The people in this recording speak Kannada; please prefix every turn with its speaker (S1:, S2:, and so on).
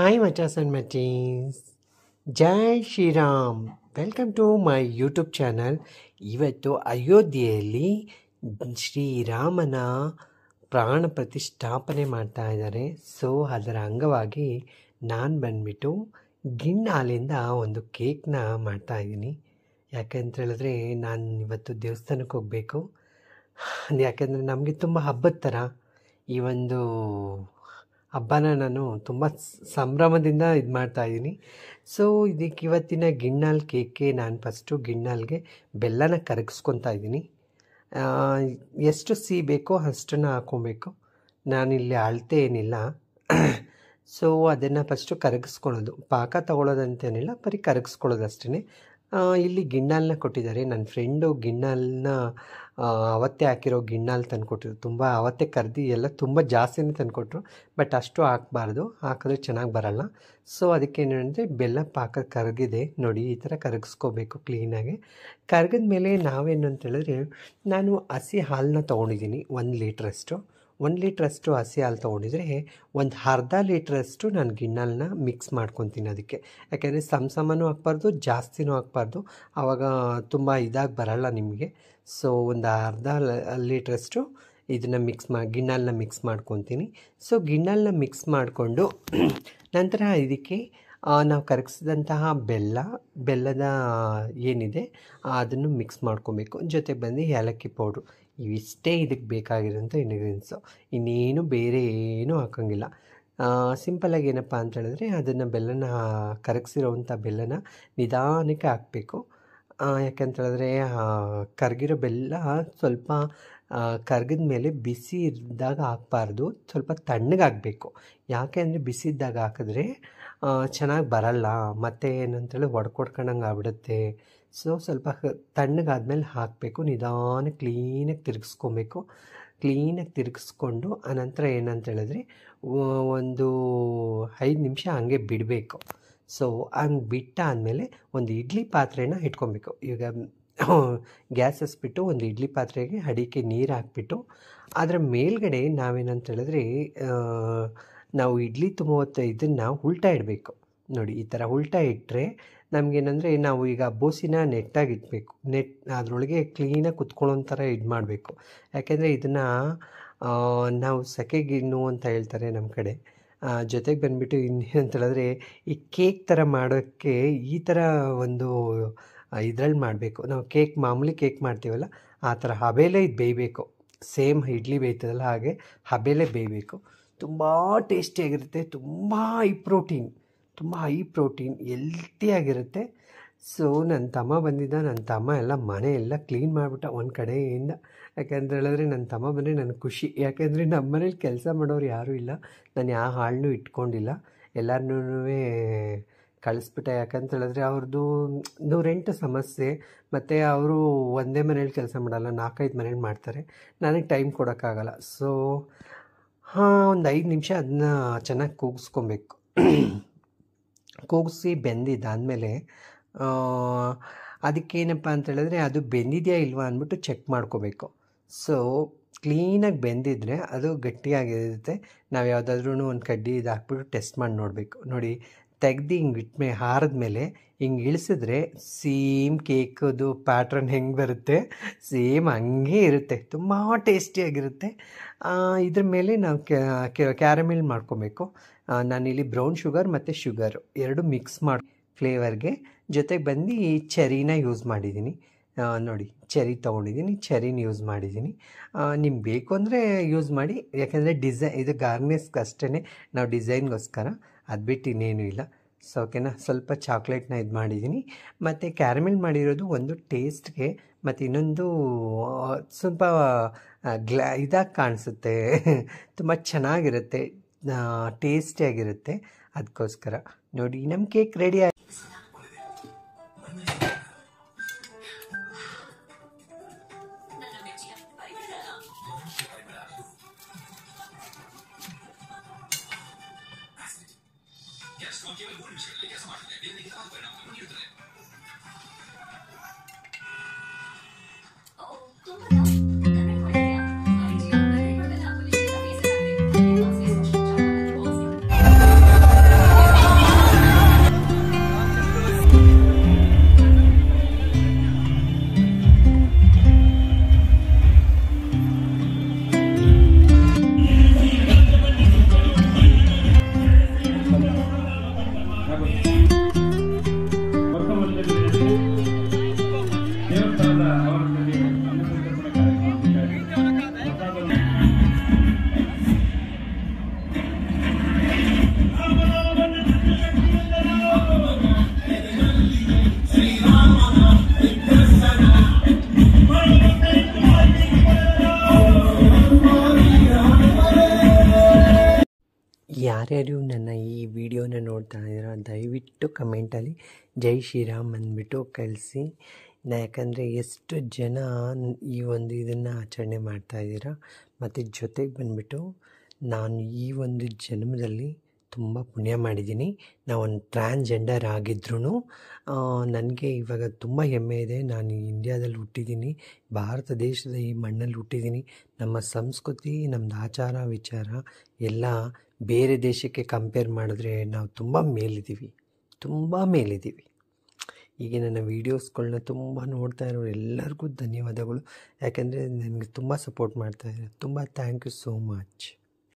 S1: Hi, Machas and Machis. ಜೈ Shriram welcome to my YouTube channel ಇವತ್ತು ಅಯೋಧ್ಯೆಯಲ್ಲಿ ಶ್ರೀರಾಮನ ಪ್ರಾಣ ಪ್ರತಿಷ್ಠಾಪನೆ ಮಾಡ್ತಾ ಇದ್ದಾರೆ ಸೊ ಅದರ ಅಂಗವಾಗಿ ನಾನು ಬಂದ್ಬಿಟ್ಟು ಗಿಣ್ಣ್ ಹಾಲಿಂದ ಒಂದು ಕೇಕ್ನ ಮಾಡ್ತಾ ಇದ್ದೀನಿ ಯಾಕೆಂತ ಹೇಳಿದ್ರೆ ನಾನು ಇವತ್ತು ದೇವಸ್ಥಾನಕ್ಕೆ ಹೋಗಬೇಕು ಯಾಕೆಂದರೆ ನಮಗೆ ತುಂಬ ಹಬ್ಬದ ಥರ ಈ ಒಂದು ಹಬ್ಬನ ನಾನು ತುಂಬ ಸಂಭ್ರಮದಿಂದ ಇದು ಮಾಡ್ತಾ ಇದ್ದೀನಿ ಸೊ ಇದಕ್ಕೆ ಇವತ್ತಿನ ಗಿಣ್ಣಾಲ್ ಕೇಕ್ಗೆ ನಾನು ಫಸ್ಟು ಗಿಣ್ಣಾಲ್ಗೆ ಬೆಲ್ಲನ ಕರಗಿಸ್ಕೊತಾ ಇದ್ದೀನಿ ಆ, ಎಷ್ಟು ಸಿಹಿ ಬೇಕೋ ಅಷ್ಟನ್ನು ಹಾಕ್ಕೊಬೇಕು ನಾನಿಲ್ಲಿ ಅಳತೆ ಏನಿಲ್ಲ ಸೊ ಅದನ್ನು ಫಸ್ಟು ಕರಗಿಸ್ಕೊಳ್ಳೋದು ಪಾಕ ತಗೊಳ್ಳೋದಂತೇನಿಲ್ಲ ಬರೀ ಕರಗಿಸ್ಕೊಳ್ಳೋದು ಅಷ್ಟೇ ಇಲ್ಲಿ ಗಿಣ್ಣಾಲ್ನ ಕೊಟ್ಟಿದ್ದಾರೆ ನನ್ನ ಫ್ರೆಂಡು ಗಿಣ್ಣಾಲ್ನ ಆ, ಅವತ್ತೇ ಹಾಕಿರೋ ಗಿಣ್ಣಾಲ್ ತಂದುಕೊಟ್ಟಿದ್ರು ತುಂಬ ಅವತ್ತೇ ಕರ್ದು ಎಲ್ಲ ತುಂಬ ಜಾಸ್ತಿನೇ ತಂದುಕೊಟ್ರು ಬಟ್ ಅಷ್ಟು ಹಾಕ್ಬಾರ್ದು ಹಾಕಿದ್ರೆ ಚೆನ್ನಾಗಿ ಬರಲ್ಲ ಸೊ ಅದಕ್ಕೆ ಏನಂದರೆ ಬೆಲ್ಲ ಪಾಕ ಕರಗಿದೆ ನೋಡಿ ಈ ಥರ ಕರಗಿಸ್ಕೋಬೇಕು ಕ್ಲೀನಾಗಿ ಕರಗಿದ ಮೇಲೆ ನಾವೇನು ಅಂತ ಹೇಳಿದ್ರೆ ನಾನು ಹಸಿ ಹಾಲನ್ನ ತೊಗೊಂಡಿದ್ದೀನಿ ಒಂದು ಲೀಟ್ರಷ್ಟು ಒಂದು ಲೀಟ್ರಷ್ಟು ಹಸಿ ಹಾಲು ತೊಗೊಂಡಿದ್ರೆ ಒಂದು ಅರ್ಧ ಲೀಟ್ರಷ್ಟು ನಾನು ಗಿಣ್ಣಾಲನ್ನ ಮಿಕ್ಸ್ ಮಾಡ್ಕೊತೀನಿ ಅದಕ್ಕೆ ಯಾಕೆಂದರೆ ಸಮ ಸಮನೂ ಹಾಕ್ಬಾರ್ದು ಜಾಸ್ತಿನೂ ಹಾಕ್ಬಾರ್ದು ಆವಾಗ ತುಂಬ ಇದಾಗಿ ಬರಲ್ಲ ನಿಮಗೆ ಸೊ ಒಂದು ಅರ್ಧ ಲೀಟ್ರಷ್ಟು ಇದನ್ನು ಮಿಕ್ಸ್ ಮಾ ಗಿಣ್ಣಾಲನ್ನ ಮಿಕ್ಸ್ ಮಾಡ್ಕೊತೀನಿ ಸೊ ಗಿಣ್ಣಾಲನ್ನ ಮಿಕ್ಸ್ ಮಾಡಿಕೊಂಡು ನಂತರ ಇದಕ್ಕೆ ಆ, ನಾವು ಕರಗಿಸಿದಂತಹ ಬೆಲ್ಲ ಬೆಲ್ಲದ ಏನಿದೆ ಅದನ್ನು ಮಿಕ್ಸ್ ಮಾಡ್ಕೊಬೇಕು ಜೊತೆಗೆ ಬಂದು ಏಲಕ್ಕಿ ಪೌಡ್ರು ಇವಿಷ್ಟೇ ಇದಕ್ಕೆ ಬೇಕಾಗಿರೋಂಥ ಇಂಗ್ರೀಡಿಯೆಂಟ್ಸು ಇನ್ನೇನು ಬೇರೆ ಏನೂ ಹಾಕೋಂಗಿಲ್ಲ ಸಿಂಪಲಾಗಿ ಏನಪ್ಪ ಅಂತ ಹೇಳಿದ್ರೆ ಅದನ್ನು ಬೆಲ್ಲನ ಕರಗಿಸಿರೋವಂಥ ಬೆಲ್ಲನ ನಿಧಾನಕ್ಕೆ ಹಾಕಬೇಕು ಯಾಕಂತ ಹೇಳಿದ್ರೆ ಕರಗಿರೋ ಬೆಲ್ಲ ಸ್ವಲ್ಪ ಕರಗಿದ ಮೇಲೆ ಬಿಸಿ ಇದ್ದಾಗ ಹಾಕ್ಬಾರ್ದು ಸ್ವಲ್ಪ ತಣ್ಣಗಾಗಬೇಕು ಯಾಕೆ ಅಂದರೆ ಬಿಸಿ ಇದ್ದಾಗ ಹಾಕಿದ್ರೆ ಚೆನ್ನಾಗಿ ಬರಲ್ಲ ಮತ್ತು ಏನಂತೇಳಿ ಒಡ್ಕೊಡ್ಕೊಂಡಂಗೆ ಆಗ್ಬಿಡುತ್ತೆ ಸೊ ಸ್ವಲ್ಪ ಹ- ತಣ್ಣಗಾದ್ಮೇಲೆ ಹಾಕಬೇಕು ನಿಧಾನ ಕ್ಲೀನಾಗಿ ತಿರುಗಿಸ್ಕೊಬೇಕು ಕ್ಲೀನಾಗಿ ತಿರುಗಿಸ್ಕೊಂಡು ಆನಂತರ ಏನಂತ ಹೇಳಿದ್ರೆ ಒ- ಒಂದು ಐದು ನಿಮಿಷ ಹಂಗೆ ಬಿಡಬೇಕು ಸೊ ಹಂಗೆ ಬಿಟ್ಟಾದಮೇಲೆ ಒಂದು ಇಡ್ಲಿ ಪಾತ್ರೆನ ಇಟ್ಕೊಬೇಕು ಈಗ ಗ್ಯಾಸ್ ಹಸ್ಬಿಟ್ಟು ಒಂದು ಇಡ್ಲಿ ಪಾತ್ರೆಗೆ ಅಡಿಕೆ ನೀರು ಹಾಕ್ಬಿಟ್ಟು ಅದರ ಮೇಲ್ಗಡೆ ನಾವೇನಂತ ಹೇಳಿದ್ರೆ ಆ, ನಾವು ಇಡ್ಲಿ ತುಂಬುವಂಥ ಇದನ್ನು ಉಲ್ಟಾ ಇಡಬೇಕು ನೋಡಿ ಈ ಥರ ಉಲ್ಟಾ ಇಟ್ಟರೆ ನಮಗೇನಂದರೆ ನಾವು ಈಗ ಬೋಸಿನ ನೆಟ್ಟಾಗಿ ಇಡಬೇಕು ನೆಟ್ ಅದರೊಳಗೆ ಕ್ಲೀನಾಗಿ ಕುತ್ಕೊಳ್ಳೋ ಥರ ಇದು ಮಾಡಬೇಕು ಯಾಕೆಂದರೆ ಇದನ್ನು ನಾವು ಸೆಕೆಗಿಣ್ಣು ಅಂತ ಹೇಳ್ತಾರೆ ನಮ್ಮ ಕಡೆ ಜೊತೆಗೆ ಬಂದುಬಿಟ್ಟು ಇನ್ನೇನಂತ ಹೇಳಿದ್ರೆ ಈ ಕೇಕ್ ಥರ ಮಾಡೋಕ್ಕೆ ಈ ಥರ ಒಂದು ಇದ್ರಲ್ಲಿ ಮಾಡಬೇಕು ನಾವು ಕೇಕ್ ಮಾಮೂಲಿ ಕೇಕ್ ಮಾಡ್ತೀವಲ್ಲ ಆ ಥರ ಹಬೇಲೆ ಇದು ಬೇಯಬೇಕು ಸೇಮ್ ಇಡ್ಲಿ ಬೇಯ್ತದಲ್ಲ ಹಾಗೆ ಹಬೇಲೆ ಬೇಯಬೇಕು ತುಂಬ ಟೇಸ್ಟಿಯಾಗಿರುತ್ತೆ ತುಂಬ ಹೈ ಪ್ರೋಟೀನ್ ತುಂಬ ಹೈ ಪ್ರೋಟೀನ್ ಹೆಲ್ತಿಯಾಗಿರುತ್ತೆ ಸೊ ನನ್ನ ತಮ್ಮ ಬಂದಿದ್ದ ನನ್ನ ತಮ್ಮ ಎಲ್ಲ ಮನೆ ಎಲ್ಲ ಕ್ಲೀನ್ ಮಾಡಿಬಿಟ್ಟ ಒಂದು ಕಡೆಯಿಂದ ಯಾಕಂತ ಹೇಳಿದ್ರೆ ನನ್ನ ತಮ್ಮ ಬಂದರೆ ನನಗೆ ಖುಷಿ ಯಾಕೆಂದರೆ ನಮ್ಮ ಮನೇಲಿ ಕೆಲಸ ಮಾಡೋರು ಯಾರೂ ಇಲ್ಲ ನಾನು ಯಾವ ಹಾಳನ್ನೂ ಇಟ್ಕೊಂಡಿಲ್ಲ ಎಲ್ಲರನ್ನೂ ಕಳಿಸ್ಬಿಟ್ಟೆ ಯಾಕಂತ ಹೇಳಿದ್ರೆ ಅವ್ರದ್ದು ನೂರೆಂಟು ಸಮಸ್ಯೆ ಮತ್ತು ಅವರು ಒಂದೇ ಮನೇಲಿ ಕೆಲಸ ಮಾಡಲ್ಲ ನಾಲ್ಕೈದು ಮನೇಲಿ ಮಾಡ್ತಾರೆ ನನಗೆ ಟೈಮ್ ಕೊಡೋಕ್ಕಾಗಲ್ಲ ಸೊ ಹಾಂ ಒಂದು ಐದು ನಿಮಿಷ ಅದನ್ನ ಚೆನ್ನಾಗಿ ಕೂಗಿಸ್ಕೊಬೇಕು ಕೂಗಿಸಿ ಬೆಂದಿದ್ದಾದಮೇಲೆ ಅದಕ್ಕೇನಪ್ಪ ಅಂತ ಹೇಳಿದ್ರೆ ಅದು ಬೆಂದಿದೆಯಾ ಇಲ್ವಾ ಅಂದ್ಬಿಟ್ಟು ಚೆಕ್ ಮಾಡ್ಕೋಬೇಕು ಸೊ ಕ್ಲೀನಾಗಿ ಬೆಂದಿದ್ರೆ ಅದು ಗಟ್ಟಿಯಾಗಿರುತ್ತೆ ನಾವು ಯಾವುದಾದ್ರೂ ಒಂದು ಕಡ್ಡಿ ಇದು ಹಾಕ್ಬಿಟ್ಟು ಟೆಸ್ಟ್ ಮಾಡಿ ನೋಡಬೇಕು ನೋಡಿ ತೆಗ್ದು ಹಿಂಗೆ ಇಟ್ಮೆ ಹಾರಿದ್ಮೇಲೆ ಹಿಂಗೆ ಇಳಿಸಿದ್ರೆ ಸೇಮ್ ಕೇಕದು ಪ್ಯಾಟ್ರನ್ ಹೆಂಗೆ ಬರುತ್ತೆ ಸೇಮ್ ಹಂಗೆ ಇರುತ್ತೆ ತುಂಬ ಟೇಸ್ಟಿಯಾಗಿರುತ್ತೆ ಇದ್ರ ಮೇಲೆ ನಾವು ಕ್ಯಾರಮೆಲ್ ಮಾಡ್ಕೊಬೇಕು ಆ, ನಾನಿಲ್ಲಿ ಬ್ರೌನ್ ಶುಗರ್ ಮತ್ತು ಶುಗರು ಎರಡು ಮಿಕ್ಸ್ ಮಾಡಿ ಫ್ಲೇವರ್ಗೆ ಜೊತೆಗೆ ಬಂದು ಈ ಚೆರಿನ ಯೂಸ್ ಮಾಡಿದ್ದೀನಿ ಆ, ನೋಡಿ ಚೆರಿ ತೊಗೊಂಡಿದ್ದೀನಿ ಚೆರಿನ ಯೂಸ್ ಮಾಡಿದ್ದೀನಿ ನಿಮ್ಗೆ ಬೇಕು ಅಂದರೆ ಯೂಸ್ ಮಾಡಿ ಯಾಕೆಂದರೆ ಡಿಸೈ ಇದು ಗಾರ್ನಿಸ್ಗೆ ಅಷ್ಟೇ ನಾವು ಡಿಸೈನ್ಗೋಸ್ಕರ ಅದು ಬಿಟ್ಟು ಇನ್ನೇನು ಇಲ್ಲ ಸೊ ಓಕೆನಾ ಸ್ವಲ್ಪ ಚಾಕ್ಲೇಟ್ನ ಇದು ಮಾಡಿದ್ದೀನಿ ಮತ್ತು ಕ್ಯಾರಮೆಲ್ ಮಾಡಿರೋದು ಒಂದು ಟೇಸ್ಟ್ಗೆ ಮತ್ತು ಇನ್ನೊಂದು ಆ, ಸ್ವಲ್ಪ ಗ್ಲಾ ಇದಾಗಿ ಕಾಣಿಸುತ್ತೆ ತುಂಬ ಚೆನ್ನಾಗಿರುತ್ತೆ ಟೇಸ್ಟಿಯಾಗಿರುತ್ತೆ ಅದಕ್ಕೋಸ್ಕರ ನೋಡಿ ನಮ್ಮ ಕೇಕ್ ರೆಡಿ
S2: Oh,
S1: ಯಾರ್ಯಾರು ನನ್ನ ಈ ವಿಡಿಯೋನ ನೋಡ್ತಾ ಇದ್ದೀರಾ ದಯವಿಟ್ಟು ಕಮೆಂಟಲ್ಲಿ ಜೈ ಶ್ರೀರಾಮ್ ಅಂದ್ಬಿಟ್ಟು ಕಳಿಸಿ ಯಾಕಂದರೆ ಎಷ್ಟು ಜನ ಈ ಒಂದು ಇದನ್ನು ಆಚರಣೆ ಮಾಡ್ತಾ ಇದ್ದೀರಾ ಮತ್ತು ಜೊತೆಗೆ ಬಂದುಬಿಟ್ಟು ನಾನು ಈ ಒಂದು ಜನ್ಮದಲ್ಲಿ ತುಂಬ ಪುಣ್ಯ ಮಾಡಿದ್ದೀನಿ ನಾವು ಒಂದು ಟ್ರಾನ್ಸ್ಜೆಂಡರ್ ಆಗಿದ್ರೂ ನನಗೆ ಇವಾಗ ತುಂಬ ಹೆಮ್ಮೆ ಇದೆ ನಾನು ಇಂಡ್ಯಾದಲ್ಲಿ ಹುಟ್ಟಿದ್ದೀನಿ ಭಾರತ ದೇಶದ ಈ ಮಣ್ಣಲ್ಲಿ ಹುಟ್ಟಿದ್ದೀನಿ ನಮ್ಮ ಸಂಸ್ಕೃತಿ ನಮ್ಮದು ಆಚಾರ ವಿಚಾರ ಎಲ್ಲ ಬೇರೆ ದೇಶಕ್ಕೆ ಕಂಪೇರ್ ಮಾಡಿದ್ರೆ ನಾವು ತುಂಬ ಮೇಲಿದ್ದೀವಿ ತುಂಬ ಮೇಲಿದ್ದೀವಿ ಹೀಗೆ ನನ್ನ ವೀಡಿಯೋಸ್ಗಳನ್ನ ತುಂಬ ನೋಡ್ತಾ ಇರೋರು ಎಲ್ಲರಿಗೂ ಧನ್ಯವಾದಗಳು ಯಾಕೆಂದರೆ ನನಗೆ ತುಂಬ ಸಪೋರ್ಟ್ ಮಾಡ್ತಾಯಿದ್ದಾರೆ ತುಂಬ ಥ್ಯಾಂಕ್ ಯು ಸೋ ಮಚ್